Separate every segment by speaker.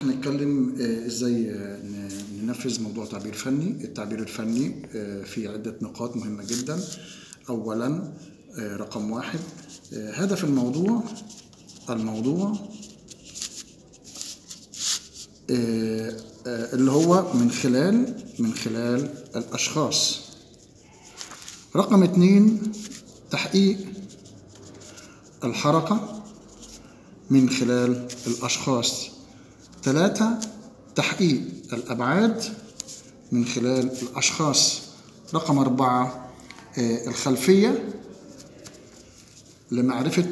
Speaker 1: هنتكلم آه، ازاي آه، ن- ننفذ موضوع تعبير فني التعبير الفني آه، فيه عدة نقاط مهمة جدا اولا آه، رقم واحد آه، هدف الموضوع الموضوع آه، آه، اللي هو من خلال من خلال الاشخاص رقم اتنين تحقيق الحركة من خلال الأشخاص ثلاثة تحقيق الأبعاد من خلال الأشخاص رقم أربعة آه، الخلفية لمعرفة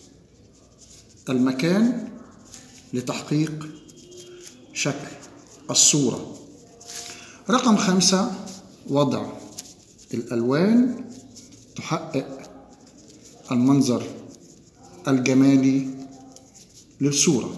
Speaker 1: المكان لتحقيق شكل الصورة رقم خمسة وضع الألوان تحقق المنظر الجمالي للصورة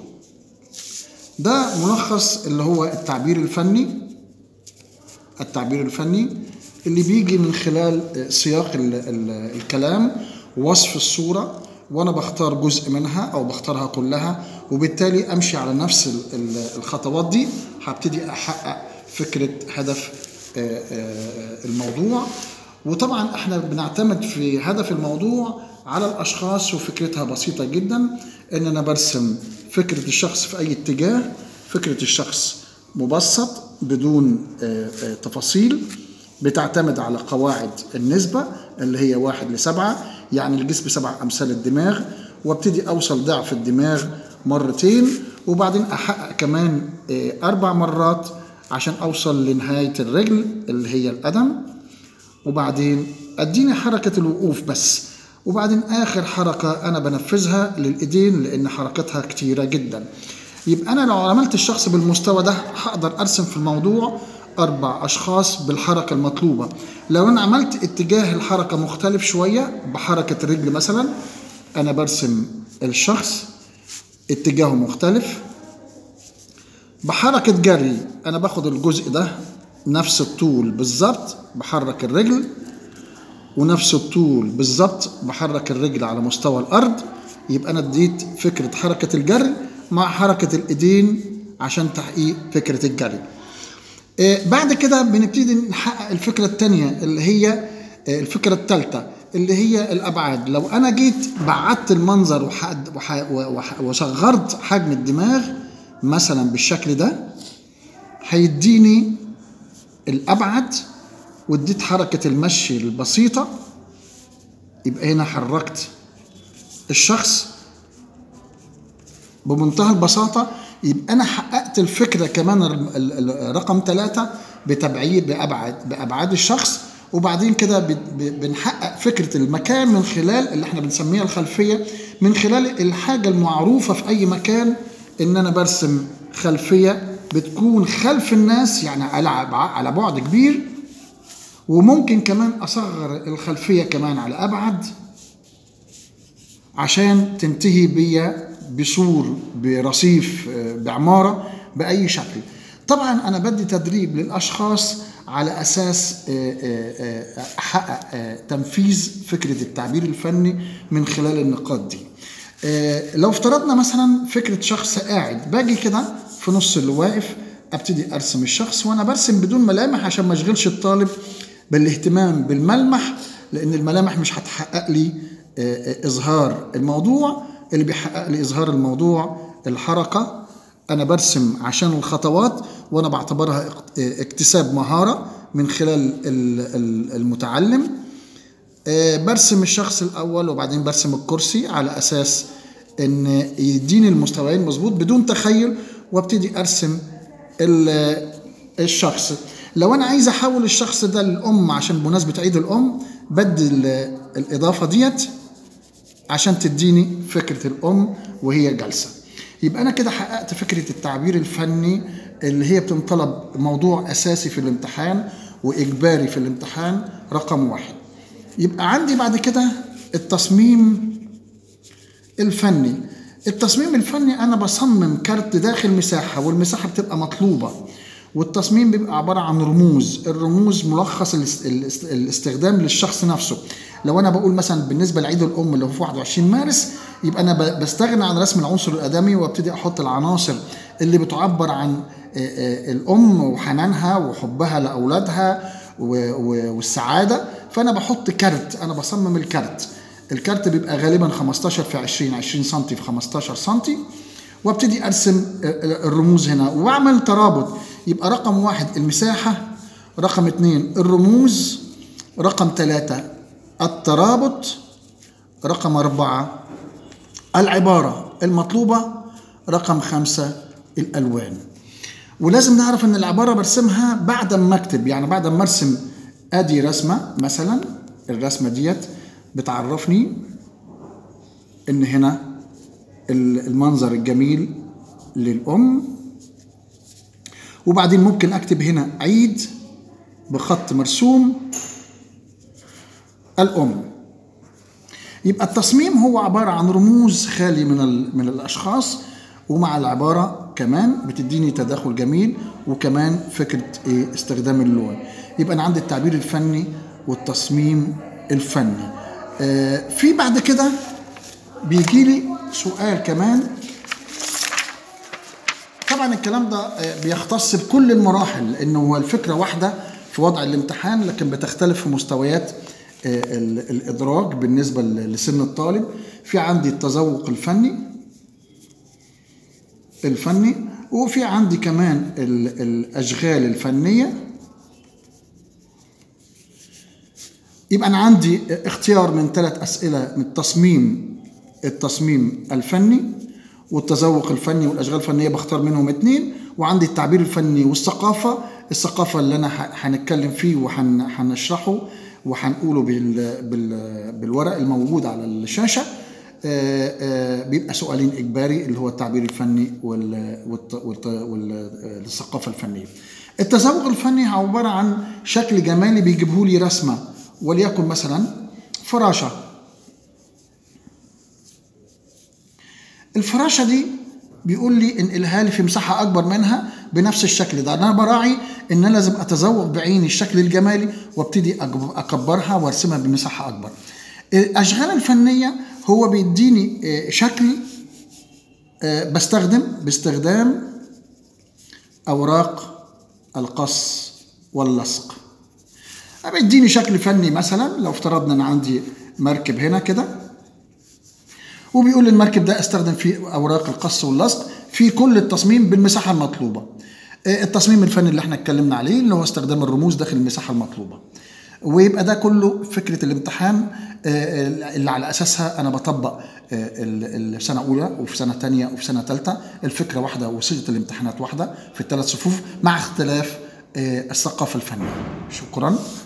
Speaker 1: ده ملخص اللي هو التعبير الفني التعبير الفني اللي بيجي من خلال سياق ال ال الكلام وصف الصورة وأنا بختار جزء منها أو بختارها كلها وبالتالي أمشي على نفس ال- ال- الخطوات دي هبتدي أحقق فكرة هدف آه، آه، الموضوع وطبعا احنا بنعتمد في هدف الموضوع على الاشخاص وفكرتها بسيطه جدا ان انا برسم فكره الشخص في اي اتجاه فكره الشخص مبسط بدون آه، آه، تفاصيل بتعتمد على قواعد النسبة اللي هي واحد لسبعة يعني الجسم سبع أمثال الدماغ وابتدي أوصل ضعف الدماغ مرتين وبعدين أحقق كمان آه، أربع مرات عشان أوصل لنهاية الرجل اللي هي القدم وبعدين اديني حركة الوقوف بس وبعدين اخر حركة انا بنفذها للايدين لان حركتها كتيرة جدا يبقى انا لو عملت الشخص بالمستوى ده هقدر ارسم في الموضوع اربع اشخاص بالحركة المطلوبة لو انا عملت اتجاه الحركة مختلف شوية بحركة الرجل مثلا انا برسم الشخص اتجاهه مختلف بحركة جري أنا باخد الجزء ده نفس الطول بالظبط بحرك الرجل ونفس الطول بالظبط بحرك الرجل على مستوى الأرض يبقى أنا اديت فكرة حركة الجري مع حركة الإيدين عشان تحقيق فكرة الجري آه، بعد كده بنبتدي نحقق الفكرة التانية اللي هي آه، الفكرة التالتة اللي هي الأبعاد لو أنا جيت بعدت المنظر وحد وح- وح- وصغرت حجم الدماغ مثلا بالشكل ده هيديني الأبعد واديت حركة المشي البسيطة يبقى هنا حركت الشخص بمنتهى البساطة يبقى أنا حققت الفكرة كمان ال- ال- ال- رقم ثلاثة بتبعيد بأبعاد بأبعاد الشخص وبعدين كده ب- ب- بنحقق فكرة المكان من خلال اللي احنا بنسميها الخلفية من خلال الحاجة المعروفة في أي مكان إن أنا برسم خلفية بتكون خلف الناس يعني على على بعد كبير وممكن كمان أصغر الخلفية كمان على أبعد عشان تنتهي بيا بسور برصيف آه، بعمارة بأي شكل طبعا أنا بدي تدريب للأشخاص على أساس آه، آه، آه، أحقق آه، تنفيذ فكرة التعبير الفني من خلال النقاط دي آه، لو افترضنا مثلا فكرة شخص قاعد باجي كده في نص اللي واقف ابتدي ارسم الشخص وانا برسم بدون ملامح عشان ما اشغلش الطالب بالاهتمام بالملمح لان الملامح مش هتحقق لي آه، آه، اظهار الموضوع اللي بيحقق لي اظهار الموضوع الحركه انا برسم عشان الخطوات وانا بعتبرها اق- آه، اكتساب مهاره من خلال ال- ال- المتعلم آه، برسم الشخص الاول وبعدين برسم الكرسي على اساس ان يديني المستويين مظبوط بدون تخيل وابتدي ارسم ال- الشخص لو انا عايز احول الشخص ده للام عشان بمناسبه عيد الام بدي ال- الاضافه ديت عشان تديني فكره الام وهي جالسه يبقى انا كده حققت فكره التعبير الفني اللي هي بتنطلب موضوع اساسي في الامتحان واجباري في الامتحان رقم واحد يبقى عندي بعد كده التصميم الفني التصميم الفني انا بصمم كارت داخل مساحه والمساحه بتبقى مطلوبه والتصميم بيبقى عباره عن رموز الرموز ملخص الاست- الاست- الاستخدام للشخص نفسه لو انا بقول مثلا بالنسبه لعيد الام اللي هو في 21 مارس يبقى انا ب- بستغنى عن رسم العنصر الادمي وابتدي احط العناصر اللي بتعبر عن آه، آه، الام وحنانها وحبها لاولادها و- و- والسعاده فانا بحط كارت انا بصمم الكارت الكارت بيبقى غالبا 15 في 20 20 سم في 15 سم وابتدي ارسم الرموز هنا واعمل ترابط يبقى رقم واحد المساحه رقم اثنين الرموز رقم ثلاثة الترابط رقم أربعة العبارة المطلوبة رقم خمسة الألوان ولازم نعرف ان العبارة برسمها بعد ما اكتب يعني بعد ما ارسم ادي رسمة مثلا الرسمة ديت بتعرفني ان هنا المنظر الجميل للأم وبعدين ممكن اكتب هنا عيد بخط مرسوم الأم يبقى التصميم هو عبارة عن رموز خالي من ال- من الأشخاص ومع العبارة كمان بتديني تداخل جميل وكمان فكرة إيه استخدام اللون يبقى أنا عندي التعبير الفني والتصميم الفني آه في بعد كده بيجي لي سؤال كمان طبعا الكلام ده آه، بيختص بكل المراحل لانه هو الفكره واحده في وضع الامتحان لكن بتختلف في مستويات آه، ال- الادراك بالنسبه ل- لسن الطالب في عندي التذوق الفني الفني وفي عندي كمان ال- الاشغال الفنيه يبقى انا عندي اختيار من ثلاث اسئله من التصميم التصميم الفني والتذوق الفني والاشغال الفنيه بختار منهم اثنين وعندي التعبير الفني والثقافه الثقافه اللي انا ه- هنتكلم فيه وهنشرحه وهنقوله بال بال بالورق الموجود على الشاشه آه، آه، بيبقى سؤالين اجباري اللي هو التعبير الفني وال- والت- والت- والثقافه الفنيه التذوق الفني عباره عن شكل جمالي بيجيبه لي رسمه وليكن مثلا فراشه الفراشه دي بيقول لي انقلها لي في مساحه اكبر منها بنفس الشكل ده انا براعي ان انا لازم اتذوق بعيني الشكل الجمالي وابتدي أجب- اكبرها وارسمها بمساحه اكبر الاشغال الفنيه هو بيديني آه، شكل آه، بستخدم باستخدام اوراق القص واللصق بيديني شكل فني مثلا لو افترضنا ان عندي مركب هنا كده وبيقول لي المركب ده استخدم فيه اوراق القص واللصق في كل التصميم بالمساحه المطلوبه آه، التصميم الفني اللي احنا اتكلمنا عليه اللي هو استخدام الرموز داخل المساحه المطلوبه ويبقى ده كله فكره الامتحان آه، اللي على اساسها انا بطبق آه، ال- السنه اولى وفي سنه ثانيه وفي سنه ثالثه الفكره واحده وصيغه الامتحانات واحده في الثلاث صفوف مع اختلاف آه، الثقافه الفنيه شكرا